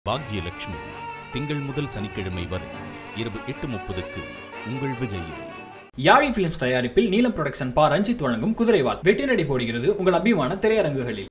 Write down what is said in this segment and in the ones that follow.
பாக்யலட்சுமி திங்கள் முதல் சனிக்கிழமை வரை இரவு எட்டு முப்பதுக்கு உங்கள் விஜயில் யாழி பிலிம்ஸ் தயாரிப்பில் நீலம் புரொடக்ஷன் பா ரஞ்சித் வழங்கும் குதிரைவால் வெற்றி நடை போடுகிறது உங்கள் அபிமான திரையரங்குகளில்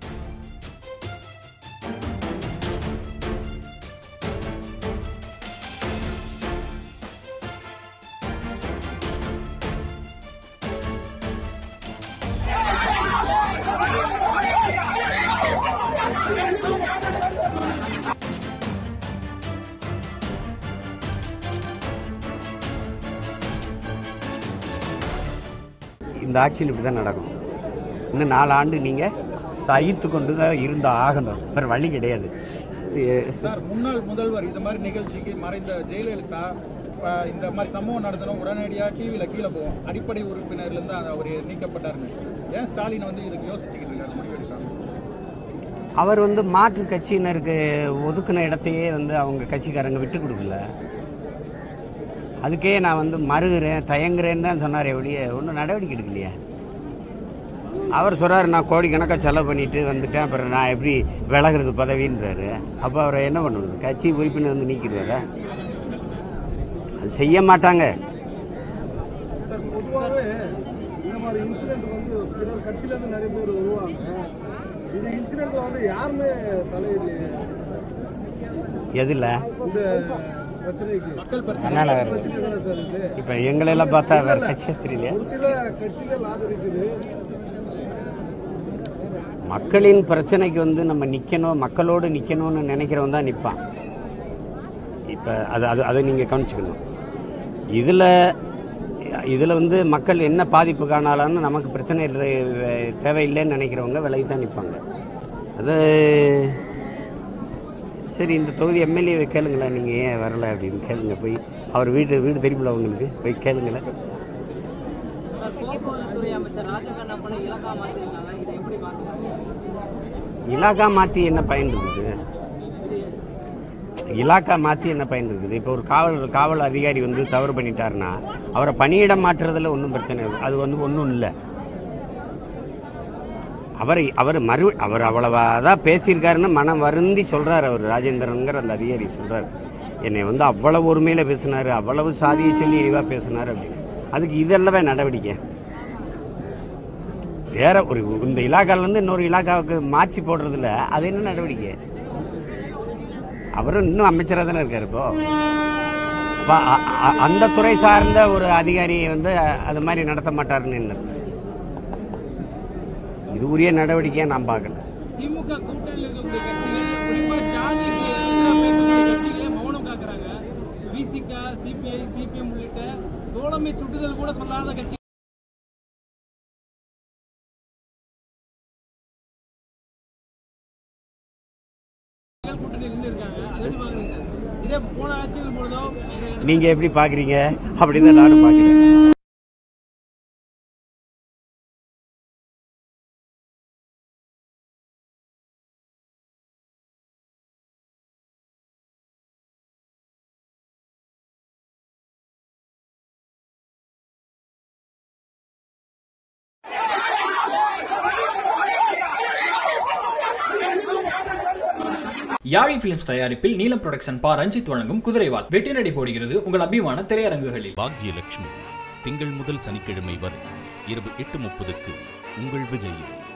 இந்த ஆட்சியில் இப்படி தான் நடக்கும் இன்னும் நாலு ஆண்டு நீங்கள் சகித்து கொண்டு தான் இருந்த ஆகணும் வேறு வழி கிடையாது எ- சார் முன்னாள் முதல்வர் இந்த மாதிரி நிகழ்ச்சிக்கு மறைந்த ஜெயலலிதா இப்ப இந்த மாதிரி சம்பவம் நடந்தனும் உடனடியாக டிவியில் கீழே போவோம் அடிப்படை உறுப்பினர்லேருந்து அவர் நீக்கப்பட்டாருங்க ஏன் ஸ்டாலின் வந்து இதுக்கு யோசிச்சுக்கிட்டு இருக்காரு முடிவெடுக்காங்க அவர் வந்து மாற்று கட்சியினருக்கு ஒதுக்குன இடத்தையே வந்து அவங்க கட்சிக்காரங்க விட்டு கொடுக்கல அதுக்கே நான் வந்து மறுகிறேன் தயங்குறேன்னு தான் சொன்னாரே ஒழிய ஒன்றும் நடவடிக்கை எடுக்கலையே அவர் சொல்றாரு நான் கோடிக்கணக்காக செலவு பண்ணிட்டு வந்துட்டேன் அப்புறம் நான் எப்படி விலகிறது பதவின்றாரு அப்போ அவரை என்ன பண்ணுறது கட்சி உறுப்பினர் வந்து நீக்கிடுவாரா அது செய்ய மாட்டாங்க சார் பொதுவாகவே இந்த மாதிரி இன்சிடென்ட் வந்து பிற கட்சியிலேருந்து நிறைய பேர் வருவாங்க இந்த இன்சிடென்ட்ல வந்து யாருமே தலையிடு எதில் இந்த பிரச்சனைக்கு மக்கள் பிரச்சனை பிரச்சனை தானே சார் இது இப்போ எங்களெல்லாம் பார்த்தா வேறு கட்சியே தெரியலையே ஒரு சில கட்சிகள் ஆதரிக்குது மக்களின் பிரச்சனைக்கு வந்து நம்ம நிற்கணும் மக்களோடு நிற்கணும்னு நினைக்கிறவன் தான் நிற்பான் இப்போ அது அது அதை நீங்கள் கவனிச்சுக்கணும் இதில் இதில் வந்து மக்கள் என்ன பாதிப்பு காணாலான்னு நமக்கு பிரச்சனை இல்லை தேவையில்லைன்னு நினைக்கிறவங்க விலகி தான் நிற்பாங்க அது சரி இந்த தொகுதி எம்எல்ஏவை கேளுங்களேன் நீங்கள் ஏன் வரல அப்படின்னு கேளுங்க போய் அவர் வீடு வீடு தெரியுமில்ல அவங்களுக்கு போய் கேளுங்களேன் சார் போக்குவரத்துறை அமைச்சர் ராஜகண்ணப்பனை இலக்கா மாத்திருக்காங்க இதை எப்படி பார்க்க இலாக்கா மாற்றி என்ன பயன் இருக்குது இலாக்கா மாற்றி என்ன பயன் இருக்குது இப்போ ஒரு காவல் காவல் அதிகாரி வந்து தவறு பண்ணிட்டாருன்னா அவரை பணியிடம் மாற்றுறதுல ஒன்றும் பிரச்சனை இல்லை அது வந்து ஒன்றும் இல்லை அவர் அவர் மறு அவர் அவ்வளவா தான் பேசியிருக்காருன்னு மனம் வருந்தி சொல்றாரு அவர் ராஜேந்திரனுங்கிற அந்த அதிகாரி சொல்றாரு என்னை வந்து அவ்வளவு ஒருமையில பேசினாரு அவ்வளவு சாதியை சொல்லி இழிவா பேசினாரு அப்படின்னு அதுக்கு இதெல்லவே நடவடிக்கை வேற ஒரு இந்த இலாக்கால இருந்து இன்னொரு இலாக்காவுக்கு மாற்றி போடுறதுல அது என்ன நடவடிக்கை அவரும் இன்னும் அமைச்சராக தானே இருக்காரு இப்போ அப்ப அ- அ- அந்த துறை சார்ந்த ஒரு அதிகாரி வந்து அது மாதிரி நடத்த மாட்டாருன்னு என்ன இது உரிய நடவடிக்கையா நான் பார்க்கல திமுக கூட்டணியில் இருக்கக்கூடிய கட்சிகள் குறிப்பா ஜாதிக்கு எதிராக பேசக்கூடிய கட்சிகளே மௌனம் காக்குறாங்க பிசிக சிபிஐ சிபிஎம் உள்ளிட்ட தோழமை சுட்டுதல் கூட சொல்லாத கட்சி கூட்டணியில் இருந்து இருக்காங்க அது எப்படி பாக்குறீங்க சார் இதே போன ஆட்சிகள் பொழுதோ இது நீங்க எப்படி பாக்குறீங்க அப்படின்னு தான் நானும் பார்க்கிறேன் யாழி பிலிம்ஸ் தயாரிப்பில் நீலம் புரொடக்ஷன் பா ரஞ்சித் வழங்கும் குதிரைவால் வெற்றி நடை போடுகிறது உங்கள் அபிமான திரையரங்குகளில் பாக்யலட்சுமி திங்கள் முதல் சனிக்கிழமை வரை இரவு எட்டு முப்பதுக்கு உங்கள் விஜயில்